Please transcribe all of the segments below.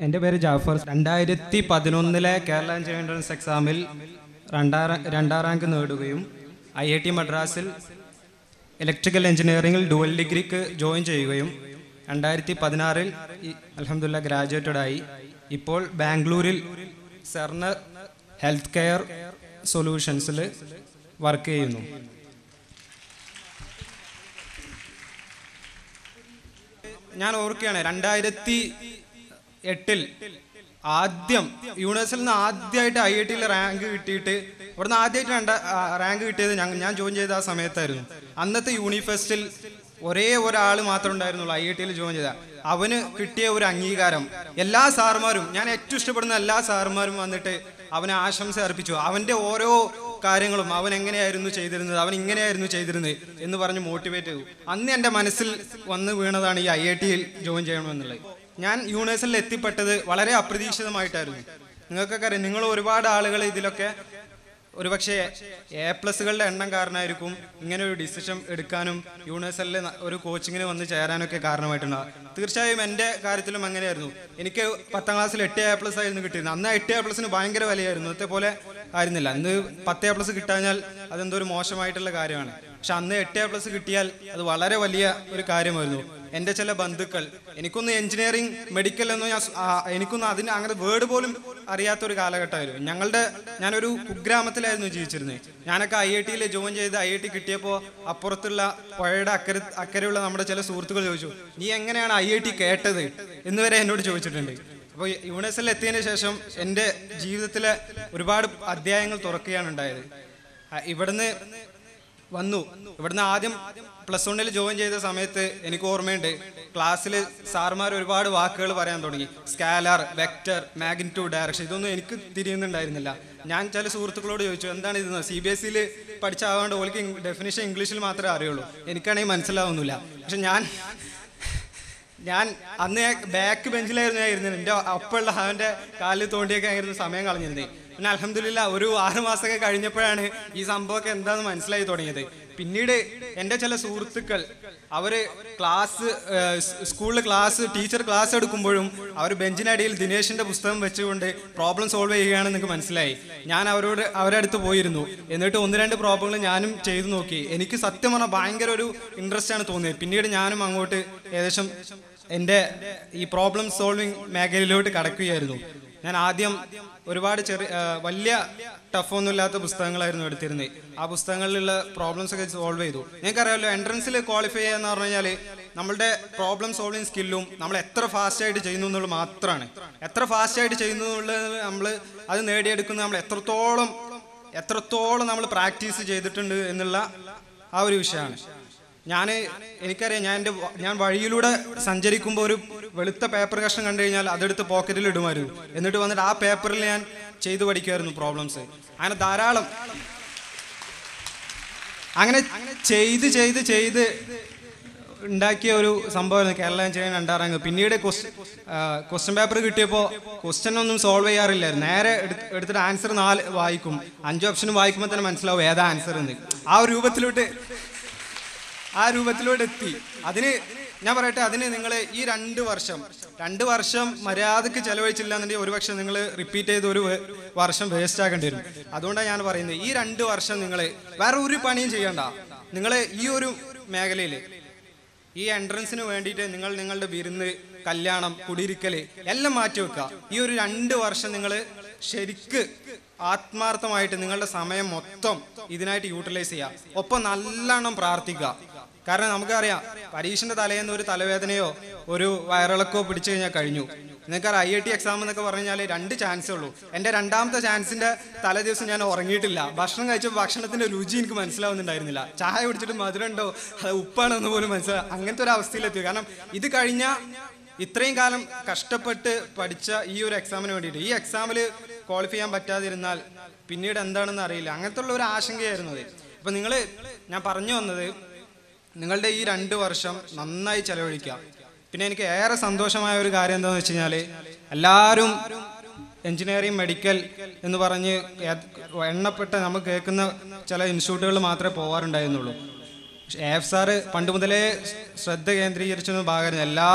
എൻ്റെ പേര് ജാഫർ രണ്ടായിരത്തി പതിനൊന്നിലെ കേരള എൻട്രൻസ് എക്സാമിൽ രണ്ടാം റാ- രണ്ടാം റാങ്ക് നേടുകയും ഐ ഐ ടി മദ്രാസിൽ ഇലക്ട്രിക്കൽ എഞ്ചിനീയറിംഗിൽ ഡുവൽ ഡിഗ്രിക്ക് ജോയിൻ ചെയ്യുകയും രണ്ടായിരത്തി പതിനാറിൽ അലഹമുല്ല ഗ്രാജുവേറ്റഡ് ആയി ഇപ്പോൾ ബാംഗ്ലൂരിൽ സെർണർ ഹെൽത്ത് കെയർ സൊല്യൂഷൻസിൽ വർക്ക് ചെയ്യുന്നു ഞാൻ ഓർക്കുകയാണ് രണ്ടായിരത്തി എട്ടിൽ ആദ്യം യൂണിവേഴ്സിൽ നിന്ന് ആദ്യമായിട്ട് ഐ ഐ ടിയിൽ റാങ്ക് കിട്ടിയിട്ട് ഇവിടുന്ന് ആദ്യമായിട്ട് രണ്ട റാങ്ക് കിട്ടിയത് ഞങ്ങൾ ഞാൻ ജോയിൻ ചെയ്ത ആ സമയത്തായിരുന്നു അന്നത്തെ യൂണിഫെസ്റ്റിൽ ഒരേ ഒരാൾ മാത്രമേ ഉണ്ടായിരുന്നുള്ളൂ ഐ ഐ ടിയിൽ ജോയിൻ ചെയ്ത അവന് കിട്ടിയ ഒരു അംഗീകാരം എല്ലാ സാറുമാരും ഞാൻ ഏറ്റവും ഇഷ്ടപ്പെടുന്ന എല്ലാ സാറുമാരും വന്നിട്ട് അവനെ ആശംസ അർപ്പിച്ചു അവൻ്റെ ഓരോ കാര്യങ്ങളും അവൻ എങ്ങനെയായിരുന്നു ചെയ്തിരുന്നത് അവൻ ഇങ്ങനെയായിരുന്നു ചെയ്തിരുന്നത് എന്ന് പറഞ്ഞ് മോട്ടിവേറ്റ് ചെയ്തു അന്ന് എൻ്റെ മനസ്സിൽ വന്ന് വീണതാണ് ഈ ഐ ഐ ടിയിൽ ജോയിൻ ചെയ്യണമെന്നുള്ളത് ഞാൻ യൂണിവേഴ്സിൽ എത്തിപ്പെട്ടത് വളരെ അപ്രതീക്ഷിതമായിട്ടായിരുന്നു നിങ്ങൾക്കൊക്കെ അറിയാം നിങ്ങൾ ഒരുപാട് ആളുകൾ ഇതിലൊക്കെ ഒരുപക്ഷെ എ പ്ലസുകളുടെ എണ്ണം കാരണമായിരിക്കും ഇങ്ങനെ ഒരു ഡിസിഷൻ എടുക്കാനും യൂണിവേഴ്സലിൽ ഒരു കോച്ചിങ്ങിന് വന്ന് ചേരാനൊക്കെ കാരണമായിട്ടുണ്ടാകും തീർച്ചയായും എൻ്റെ കാര്യത്തിലും അങ്ങനെയായിരുന്നു എനിക്ക് പത്താം ക്ലാസ്സിൽ എട്ട് എ പ്ലസ് ആയിരുന്നു കിട്ടിയിരുന്നത് അന്ന് എട്ട് എ പ്ലസിന് ഭയങ്കര വിലയായിരുന്നു ഇന്നത്തെ പോലെ ആയിരുന്നില്ല അന്ന് പത്ത് എ പ്ലസ് കിട്ടാഞ്ഞാൽ അതെന്തോ ഒരു മോശമായിട്ടുള്ള കാര്യമാണ് പക്ഷെ അന്ന് എട്ട് എ പ്ലസ് കിട്ടിയാൽ അത് വളരെ വലിയ ഒരു കാര്യമായിരുന്നു എൻ്റെ ചില ബന്ധുക്കൾ എനിക്കൊന്നും എഞ്ചിനീയറിംഗ് മെഡിക്കൽ എന്നോ ഞാൻ സ്- ആ, എനിക്കൊന്നും അതിന് അങ്ങനെ വേർഡ് പോലും അറിയാത്ത ഒരു കാലഘട്ടമായിരുന്നു ഞങ്ങളുടെ ഞാനൊരു കുഗ്രാമത്തിലായിരുന്നു ജീവിച്ചിരുന്നത് ഞാനൊക്കെ ഐ ഐ ടിയിൽ ജോയിൻ ചെയ്ത് ഐ ഐ ടി കിട്ടിയപ്പോൾ അപ്പുറത്തുള്ള പുഴയുടെ അക്കരെ അക്കരെയുള്ള നമ്മുടെ ചില സുഹൃത്തുക്കൾ ചോദിച്ചു നീ എങ്ങനെയാണ് ഐ ഐ ടി കേട്ടത് എന്ന് വരെ എന്നോട് ചോദിച്ചിട്ടുണ്ട് അപ്പോൾ യൂണിവേഴ്സിൽ എത്തിയതിന് ശേഷം എൻ്റെ ജീവിതത്തിലെ ഒരുപാട് അധ്യായങ്ങൾ തുറക്കുകയാണ് ഉണ്ടായത് ആ, ഇവിടുന്ന് വന്നു ഇവിടുന്ന് ആദ്യം പ്ലസ് വണ്ണിൽ ജോയിൻ ചെയ്ത സമയത്ത് എനിക്ക് ഓർമ്മയുണ്ട് ക്ലാസ്സിൽ സാർമാർ ഒരുപാട് വാക്കുകൾ പറയാൻ തുടങ്ങി സ്കാലാർ വെക്ടർ മാഗ്നിറ്റ്യൂഡ് ഡയറക്ഷൻ ഇതൊന്നും എനിക്ക് തിരിയുന്നുണ്ടായിരുന്നില്ല ഞാൻ ചില സുഹൃത്തുക്കളോട് ചോദിച്ചു എന്താണ് ഇത് സി ബി എസ് സിയിൽ പഠിച്ചാവാണ്ട് ഓൾക്ക് ഡെഫിനേഷൻ ഇംഗ്ലീഷിൽ മാത്രമേ അറിയുള്ളൂ എനിക്കാണെങ്കിൽ മനസ്സിലാവുന്നില്ല പക്ഷെ ഞാൻ ഞാൻ അന്ന് ഞാൻ ബാക്ക് ബെഞ്ചിലായിരുന്നു ഞാൻ ഇരുന്നത് എൻ്റെ അപ്പുള്ള അവൻ്റെ കാലിൽ തോണ്ടിയൊക്കെ ആയിരുന്നു സമയം കളഞ്ഞിരുന്നത് പിന്നെ അലഹമില്ല ഒരു ആറ് മാസമൊക്കെ കഴിഞ്ഞപ്പോഴാണ് ഈ സംഭവമൊക്കെ എന്താണെന്ന് മനസ്സിലായി തുടങ്ങിയത് പിന്നീട് എൻ്റെ ചില സുഹൃത്തുക്കൾ അവര് ക്ലാസ് സ്കൂളിൽ ക്ലാസ് ടീച്ചർ ക്ലാസ് എടുക്കുമ്പോഴും അവർ ബെഞ്ചിനടിയിൽ ദിനേശിന്റെ പുസ്തകം വെച്ചുകൊണ്ട് പ്രോബ്ലം സോൾവ് ചെയ്യുകയാണെന്ന് എനിക്ക് മനസ്സിലായി ഞാൻ അവരോട് അവരുടെ അടുത്ത് പോയിരുന്നു എന്നിട്ട് ഒന്ന് രണ്ട് പ്രോബ്ലങ്ങൾ ഞാനും ചെയ്തു നോക്കി എനിക്ക് സത്യം പറഞ്ഞാൽ ഭയങ്കര ഒരു ഇൻട്രസ്റ്റ് ആണ് തോന്നിയത് പിന്നീട് ഞാനും അങ്ങോട്ട് ഏകദേശം എൻ്റെ ഈ പ്രോബ്ലം സോൾവിങ് മേഖലയിലോട്ട് കടക്കുകയായിരുന്നു ഞാൻ ആദ്യം ഒരുപാട് ചെറിയ ആ, വലിയ ടഫൊന്നും ഇല്ലാത്ത പുസ്തകങ്ങളായിരുന്നു എടുത്തിരുന്നത് ആ പുസ്തകങ്ങളിലുള്ള പ്രോബ്ലംസ് ഒക്കെ സോൾവ് ചെയ്തു നിങ്ങൾക്കറിയാമല്ലോ എൻട്രൻസിൽ ക്വാളിഫൈ ചെയ്യുക എന്ന് പറഞ്ഞു കഴിഞ്ഞാൽ നമ്മളുടെ പ്രോബ്ലം സോൾവിങ് സ്കില്ലും നമ്മൾ എത്ര ഫാസ്റ്റ് ആയിട്ട് ചെയ്യുന്നു എന്നുള്ളത് മാത്രമാണ് എത്ര ഫാസ്റ്റ് ആയിട്ട് ചെയ്യുന്നു എന്നുള്ളത് നമ്മൾ അത് നേടിയെടുക്കുന്നത് നമ്മൾ എത്രത്തോളം എത്രത്തോളം നമ്മൾ പ്രാക്ടീസ് ചെയ്തിട്ടുണ്ട് എന്നുള്ള ആ ഒരു വിഷയമാണ് ഞാൻ എനിക്കറിയാം ഞാൻ എൻ്റെ വ- ഞാൻ വഴിയിലൂടെ സഞ്ചരിക്കുമ്പോൾ ഒരു വെളുത്ത പേപ്പർ കഷ്ണം കണ്ടു കഴിഞ്ഞാൽ അതെടുത്ത് പോക്കറ്റിൽ ഇടുമായിരുന്നു എന്നിട്ട് വന്നിട്ട് ആ പേപ്പറിൽ ഞാൻ ചെയ്തു പഠിക്കുമായിരുന്നു പ്രോബ്ലംസ് അങ്ങനെ ധാരാളം അങ്ങനെ ചെയ്ത് ചെയ്ത് ചെയ്ത് ഉണ്ടാക്കിയ ഒരു സംഭവമായിരുന്നു കേരള ചെയ്യാൻ രണ്ടാം റാങ്ക് പിന്നീട് ക്വസ്റ്റ്യൻ പേപ്പർ കിട്ടിയപ്പോൾ ക്വസ്റ്റ്യൻ ഒന്നും സോൾവ് ചെയ്യാറില്ലായിരുന്നു നേരെ എടുത്ത് എടുത്തിട്ട് ആൻസർ നാല് വായിക്കും അഞ്ച് ഓപ്ഷനും വായിക്കുമ്പോൾ തന്നെ മനസ്സിലാവും ഏതാ ആൻസർ എന്ന് ആ ഒരു രൂപത്തിലോട്ട് ആ രൂപത്തിലോട്ട് എത്തി അതിന് ഞാൻ പറയട്ടെ അതിന് നിങ്ങൾ ഈ രണ്ട് വർഷം രണ്ട് വർഷം മര്യാദക്ക് ചെലവഴിച്ചില്ല എന്നുണ്ടെങ്കിൽ ഒരുപക്ഷെ നിങ്ങൾ റിപ്പീറ്റ് ചെയ്ത് ഒരു വേ- വർഷം വേസ്റ്റ് ആക്കേണ്ടി വരും അതുകൊണ്ടാണ് ഞാൻ പറയുന്നത് ഈ രണ്ട് വർഷം നിങ്ങൾ വേറെ ഒരു പണിയും ചെയ്യണ്ട നിങ്ങൾ ഈ ഒരു മേഖലയിൽ ഈ എൻട്രൻസിന് വേണ്ടിയിട്ട് നിങ്ങൾ നിങ്ങളുടെ വിരുന്ന് കല്യാണം കുടിയിരിക്കല് എല്ലാം മാറ്റി വെക്കുക ഈ ഒരു രണ്ട് വർഷം നിങ്ങൾ ശരിക്ക് ആത്മാർത്ഥമായിട്ട് നിങ്ങളുടെ സമയം മൊത്തം ഇതിനായിട്ട് യൂട്ടിലൈസ് ചെയ്യുക ഒപ്പം നല്ലോണം പ്രാർത്ഥിക്കുക കാരണം നമുക്കറിയാം പരീക്ഷന്റെ തലേന്ന് ഒരു തലവേദനയോ ഒരു വയറിളക്കോ പിടിച്ചു കഴിഞ്ഞാൽ കഴിഞ്ഞു നിങ്ങൾക്കറിയാം ഐ ഐ ടി എക്സാം എന്നൊക്കെ പറഞ്ഞു കഴിഞ്ഞാൽ രണ്ട് ചാൻസേ ഉള്ളൂ എൻ്റെ രണ്ടാമത്തെ ചാൻസിന്റെ തലേ ദിവസം ഞാൻ ഉറങ്ങിയിട്ടില്ല ഭക്ഷണം കഴിച്ചപ്പോൾ ഭക്ഷണത്തിന്റെ രുചി എനിക്ക് മനസ്സിലാവുന്നുണ്ടായിരുന്നില്ല ചായ കുടിച്ചിട്ട് മധുരം ഉണ്ടോ അത് ഉപ്പാണോ എന്ന് പോലും മനസ്സിലാവും അങ്ങനത്തെ ഒരു അവസ്ഥയിലെത്തി കാരണം ഇത് കഴിഞ്ഞാൽ ഇത്രയും കാലം കഷ്ടപ്പെട്ട് പഠിച്ച ഈ ഒരു എക്സാമിന് വേണ്ടിയിട്ട് ഈ എക്സാമിൽ ക്വാളിഫൈ ചെയ്യാൻ പറ്റാതിരുന്നാൽ പിന്നീട് എന്താണെന്ന് അറിയില്ല അങ്ങനത്തെ ഉള്ള ഒരു ആശങ്കയായിരുന്നു അത് അപ്പൊ നിങ്ങൾ ഞാൻ പറഞ്ഞു വന്നത് നിങ്ങളുടെ ഈ രണ്ട് വർഷം നന്നായി ചെലവഴിക്കുക പിന്നെ എനിക്ക് ഏറെ സന്തോഷമായ ഒരു കാര്യം എന്താണെന്ന് വെച്ച് കഴിഞ്ഞാൽ എല്ലാവരും എഞ്ചിനീയറിംഗ് മെഡിക്കൽ എന്ന് പറഞ്ഞ് ഏത് എണ്ണപ്പെട്ട നമ്മൾ കേൾക്കുന്ന ചില ഇൻസ്റ്റിറ്റ്യൂട്ടുകളിൽ മാത്രമേ പോകാറുണ്ടായിരുന്നുള്ളൂ എഫ് സാറ് പണ്ട് മുതലേ ശ്രദ്ധ കേന്ദ്രീകരിച്ചൊന്നും ഭാഗമായിരുന്നു എല്ലാ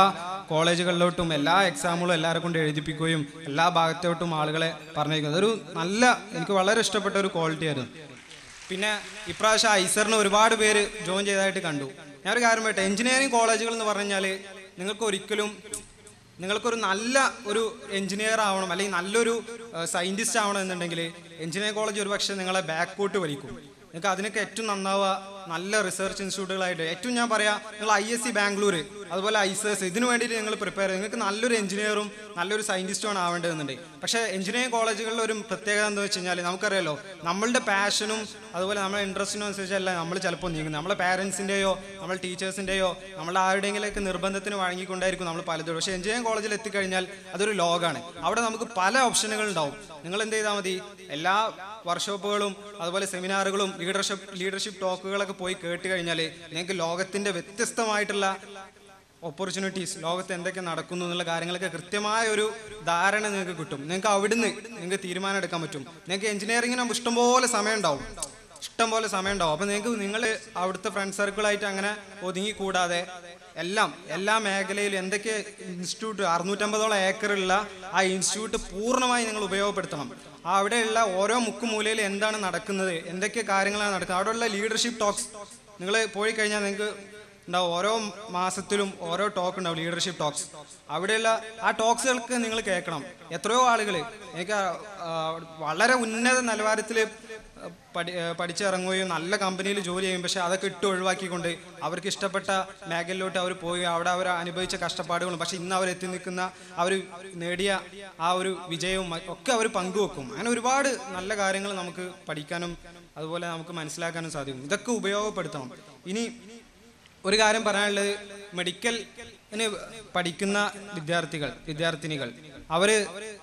കോളേജുകളിലോട്ടും എല്ലാ എക്സാമുകളും എല്ലാവരെ കൊണ്ട് എഴുതിപ്പിക്കുകയും എല്ലാ ഭാഗത്തോട്ടും ആളുകളെ പറഞ്ഞേക്കുന്നത് അതൊരു നല്ല എനിക്ക് വളരെ ഇഷ്ടപ്പെട്ട ഒരു ക്വാളിറ്റി ആയിരുന്നു പിന്നെ ഇപ്രാവശ്യം ഐസറിന് ഒരുപാട് പേര് ജോയിൻ ചെയ്തതായിട്ട് കണ്ടു ഞാനൊരു കാര്യം പറയട്ടെ എഞ്ചിനീയറിംഗ് കോളേജുകൾ എന്ന് പറഞ്ഞു കഴിഞ്ഞാൽ നിങ്ങൾക്ക് ഒരിക്കലും നിങ്ങൾക്കൊരു നല്ല ഒരു എഞ്ചിനീയർ ആവണം അല്ലെങ്കിൽ നല്ലൊരു സയൻറ്റിസ്റ്റ് ആവണം എന്നുണ്ടെങ്കിൽ എഞ്ചിനീയറിംഗ് കോളേജ് ഒരു പക്ഷേ നിങ്ങളെ ബാക്കോട്ട് വലിക്കും നിങ്ങൾക്ക് അതിനൊക്കെ ഏറ്റവും നന്നാവുക നല്ല റിസർച്ച് ഇൻസ്റ്റിറ്റ്യൂട്ടുകളായിട്ട് ഏറ്റവും ഞാൻ പറയാം നിങ്ങൾ ഐ എസ് സി ബാംഗ്ലൂർ അതുപോലെ ഐസേഴ്സ് ഇതിനു വേണ്ടിയിട്ട് നിങ്ങൾ പ്രിപ്പയർ ചെയ്യും നിങ്ങൾക്ക് നല്ലൊരു എഞ്ചിനീയറും നല്ലൊരു സയൻറ്റിസ്റ്റുമാണ് ആവേണ്ടതെന്നുണ്ട് പക്ഷേ എഞ്ചിനീയറിംഗ് കോളേജുകളിൽ ഒരു പ്രത്യേകത എന്താ വെച്ച് കഴിഞ്ഞാൽ നമുക്കറിയാലോ നമ്മളുടെ പാഷനും അതുപോലെ നമ്മുടെ ഇൻട്രസ്റ്റിനും അനുസരിച്ചല്ല നമ്മൾ ചിലപ്പോൾ നീങ്ങുന്നത് നമ്മളെ പാരൻസിൻ്റെയോ നമ്മൾ ടീച്ചേഴ്സിൻ്റെയോ നമ്മുടെ ആരുടെയെങ്കിലൊക്കെ നിർബന്ധത്തിന് വഴങ്ങിക്കൊണ്ടായിരിക്കും നമ്മൾ പലതും പക്ഷേ എഞ്ചിനീയറിംഗ് കോളേജിൽ എത്തിക്കഴിഞ്ഞാൽ അതൊരു ലോകമാണ് അവിടെ നമുക്ക് പല ഓപ്ഷനുകൾ ഉണ്ടാവും നിങ്ങൾ എന്ത് ചെയ്താൽ മതി എല്ലാ വർക്ക്ഷോപ്പുകളും അതുപോലെ സെമിനാറുകളും ലീഡർഷിപ്പ് ലീഡർഷിപ്പ് ടോക്കുകളൊക്കെ പോയി കേട്ട് കഴിഞ്ഞാൽ നിങ്ങൾക്ക് ലോകത്തിൻ്റെ വ്യത്യസ്തമായിട്ടുള്ള ഓപ്പർച്യൂണിറ്റീസ് ലോകത്ത് എന്തൊക്കെ നടക്കുന്നു എന്നുള്ള കാര്യങ്ങളൊക്കെ കൃത്യമായ ഒരു ധാരണ നിങ്ങൾക്ക് കിട്ടും നിങ്ങൾക്ക് അവിടുന്ന് നിങ്ങൾക്ക് തീരുമാനം എടുക്കാൻ പറ്റും നിങ്ങൾക്ക് എഞ്ചിനീയറിങ്ങിന് ഇഷ്ടംപോലെ സമയം ഉണ്ടാവും ഇഷ്ടംപോലെ സമയം ഉണ്ടാവും അപ്പം നിങ്ങൾക്ക് നിങ്ങൾ അവിടുത്തെ ഫ്രണ്ട് സർക്കിളായിട്ട് അങ്ങനെ ഒതുങ്ങി കൂടാതെ എല്ലാം എല്ലാ മേഖലയിലും എന്തൊക്കെ ഇൻസ്റ്റിറ്റ്യൂട്ട് അറുന്നൂറ്റമ്പതോളം ഏക്കറുള്ള ആ ഇൻസ്റ്റിറ്റ്യൂട്ട് പൂർണ്ണമായി നിങ്ങൾ ഉപയോഗപ്പെടുത്തണം ആ അവിടെയുള്ള ഓരോ മുക്കുമൂലയിൽ എന്താണ് നടക്കുന്നത് എന്തൊക്കെ കാര്യങ്ങളാണ് നടക്കുന്നത് അവിടെയുള്ള ലീഡർഷിപ്പ് ടോക്സ് നിങ്ങൾ പോയി കഴിഞ്ഞാൽ നിങ്ങൾക്ക് ഉണ്ടാവും ഓരോ മാസത്തിലും ഓരോ ടോക്ക് ഉണ്ടാവും ലീഡർഷിപ്പ് ടോക്സ് അവിടെയുള്ള ആ ടോക്സുകൾക്ക് നിങ്ങൾ കേൾക്കണം എത്രയോ ആളുകൾ എനിക്ക് ആ, വളരെ ഉന്നത നിലവാരത്തിൽ പഠി ആ, പഠിച്ചിറങ്ങുകയും നല്ല കമ്പനിയിൽ ജോലി ചെയ്യും പക്ഷെ അതൊക്കെ ഇട്ട് ഒഴിവാക്കിക്കൊണ്ട് അവർക്ക് ഇഷ്ടപ്പെട്ട മേഖലയിലോട്ട് അവർ പോയി അവിടെ അവർ അനുഭവിച്ച കഷ്ടപ്പാടുകളും പക്ഷെ ഇന്ന് അവർ എത്തി നിൽക്കുന്ന അവർ നേടിയ ആ ഒരു വിജയവും ഒക്കെ അവർ പങ്കുവെക്കും അങ്ങനെ ഒരുപാട് നല്ല കാര്യങ്ങൾ നമുക്ക് പഠിക്കാനും അതുപോലെ നമുക്ക് മനസ്സിലാക്കാനും സാധിക്കും ഇതൊക്കെ ഉപയോഗപ്പെടുത്തണം ഇനി ഒരു കാര്യം പറയാനുള്ളത് മെഡിക്കൽ പഠിക്കുന്ന വിദ്യാർത്ഥികൾ വിദ്യാർത്ഥിനികൾ അവര്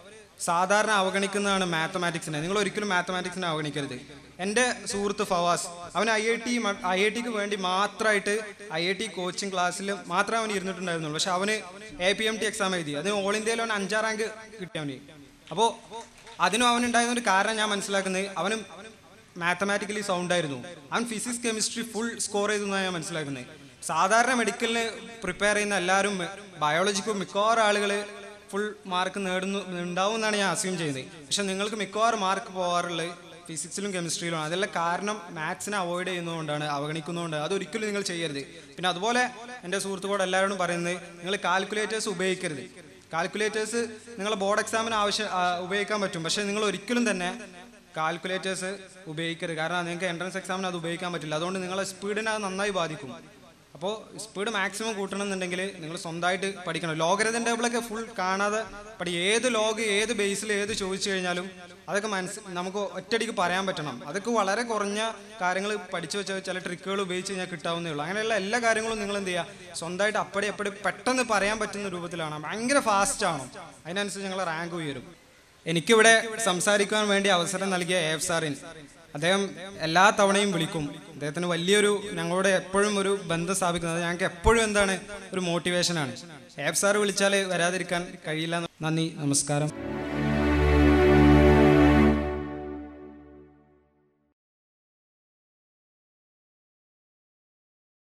സാധാരണ അവഗണിക്കുന്നതാണ് മാത്തമാറ്റിക്സിനെ നിങ്ങൾ ഒരിക്കലും മാത്തമാറ്റിക്സിനെ അവഗണിക്കരുത് എൻ്റെ സുഹൃത്ത് ഫവാസ് അവൻ I I T I I ടിക്ക് വേണ്ടി മാത്രമായിട്ട് ഐ ഐ ടി കോച്ചിങ് ക്ലാസ്സിൽ മാത്രമേ അവൻ ഇരുന്നിട്ടുണ്ടായിരുന്നുള്ളൂ പക്ഷെ അവന് A P M T exam എഴുതി അതിന് ഓൾ ഇന്ത്യയിൽ അവൻ അഞ്ചാം റാങ്ക് കിട്ടി അവന് അപ്പോൾ അതിനും അവനുണ്ടായിരുന്ന ഒരു കാരണം ഞാൻ മനസ്സിലാക്കുന്നത് അവനും മാത്തമാറ്റിക്കലി സൗണ്ട് ആയിരുന്നു അവൻ ഫിസിക്സ് കെമിസ്ട്രി ഫുൾ സ്കോർ ചെയ്തു എന്നാണ് ഞാൻ മനസ്സിലാക്കുന്നത് സാധാരണ മെഡിക്കലിന് പ്രിപ്പയർ ചെയ്യുന്ന എല്ലാവരും ബയോളജിക്ക് മിക്കവാറും ആളുകൾ ഫുൾ മാർക്ക് നേടുന്നു ഉണ്ടാവും എന്നാണ് ഞാൻ അസ്യൂം ചെയ്യുന്നത് പക്ഷെ നിങ്ങൾക്ക് മിക്കവാറും മാർക്ക് പോകാറുള്ളത് ഫിസിക്സിലും കെമിസ്ട്രിയിലും അതെല്ലാം കാരണം മാത്സിനെ അവോയ്ഡ് ചെയ്യുന്നതുകൊണ്ടാണ് അവഗണിക്കുന്നതുകൊണ്ട് അതൊരിക്കലും നിങ്ങൾ ചെയ്യരുത് പിന്നെ അതുപോലെ എൻ്റെ സുഹൃത്തുക്കളോട് എല്ലാവരോടും പറയുന്നത് നിങ്ങൾ കാൽക്കുലേറ്റേഴ്സ് ഉപയോഗിക്കരുത് കാൽക്കുലേറ്റേഴ്സ് നിങ്ങൾ ബോർഡ് എക്സാമിന് ആവശ്യം ആ, ഉപയോഗിക്കാൻ പറ്റും പക്ഷേ നിങ്ങൾ ഒരിക്കലും തന്നെ കാൽക്കുലേറ്റേഴ്സ് ഉപയോഗിക്കരുത് കാരണം നിങ്ങൾക്ക് എൻട്രൻസ് എക്സാമിന് അത് ഉപയോഗിക്കാൻ പറ്റില്ല അതുകൊണ്ട് നിങ്ങളെ സ്പീഡിനെ അത് നന്നായി ബാധിക്കും അപ്പോൾ സ്പീഡ് മാക്സിമം കൂട്ടണം എന്നുണ്ടെങ്കിൽ നിങ്ങൾ സ്വന്തമായിട്ട് പഠിക്കണം ലോഗരിതം ടേബിളൊക്കെ ഫുൾ കാണാതെ പഠി ഏത് ലോഗ് ഏത് ബേസിൽ ഏത് ചോദിച്ചു കഴിഞ്ഞാലും അതൊക്കെ മനസ്സ് നമുക്ക് ഒറ്റയടിക്ക് പറയാൻ പറ്റണം അതൊക്കെ വളരെ കുറഞ്ഞ കാര്യങ്ങൾ പഠിച്ചു വെച്ച ചില ട്രിക്കുകൾ ഉപയോഗിച്ച് കഴിഞ്ഞാൽ കിട്ടാവുന്നേ ഉള്ളൂ അങ്ങനെയുള്ള എല്ലാ കാര്യങ്ങളും നിങ്ങൾ എന്ത് ചെയ്യുക സ്വന്തമായിട്ട് അപ്പടി അപ്പടി പെട്ടെന്ന് പറയാൻ പറ്റുന്ന രൂപത്തിലാണ് ഭയങ്കര ഫാസ്റ്റ് ആണോ അതിനനുസരിച്ച് ഞങ്ങളെ റാങ്ക് ഉയരും എനിക്കിവിടെ സംസാരിക്കാൻ വേണ്ടി അവസരം നൽകിയ എഫ് സാറിൻ അദ്ദേഹം എല്ലാ തവണയും വിളിക്കും അദ്ദേഹത്തിന് വലിയൊരു ഞങ്ങളോട് എപ്പോഴും ഒരു ബന്ധം സ്ഥാപിക്കുന്നത് ഞങ്ങൾക്ക് എപ്പോഴും എന്താണ് ഒരു മോട്ടിവേഷനാണ് എഫ് സാർ വിളിച്ചാൽ വരാതിരിക്കാൻ കഴിയില്ല നന്ദി നമസ്കാരം